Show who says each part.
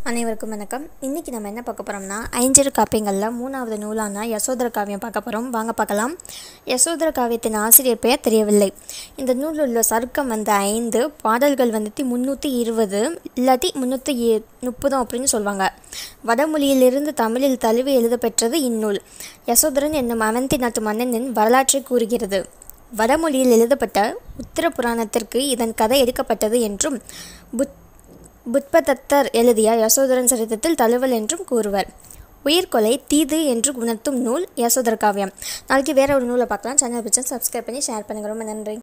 Speaker 1: அனைவருக்கும் வணக்கம் இன்றைக்கி நம்ம என்ன பார்க்க போகிறோம்னா ஐஞ்சிறு காப்பியங்களில் மூணாவது நூலான யசோதர காவியம் பார்க்க போகிறோம் வாங்க பார்க்கலாம் யசோதர காவியத்தின் ஆசிரியர் பெயர் தெரியவில்லை இந்த நூலில் உள்ள சருக்கம் வந்து ஐந்து பாடல்கள் வந்துட்டு முந்நூற்றி இருபது இல்லாட்டி முந்நூற்றி முப்பதும் அப்படின்னு சொல்லுவாங்க வடமொழியிலிருந்து தமிழில் தழுவி எழுதப்பெற்றது இந்நூல் யசோதரன் என்னும் அவந்தி நாட்டு மன்னனின் வரலாற்றை கூறுகிறது வடமொழியில் எழுதப்பட்ட உத்தர புராணத்திற்கு இதன் கதை எடுக்கப்பட்டது என்றும் புத் புத்பதத்தர் எழுதிய யசோதரன் சரித்திரத்தில் தழுவல் என்றும் கூறுவர் உயிர்கொலை தீது என்று உணர்த்தும் நூல் யசோதர காவியம் நாளைக்கு வேற ஒரு நூலை பார்க்கலாம் சேனல் பிடிச்சா சப்ஸ்கிரைப் பண்ணி ஷேர் பண்ணுங்க ரொம்ப நன்றி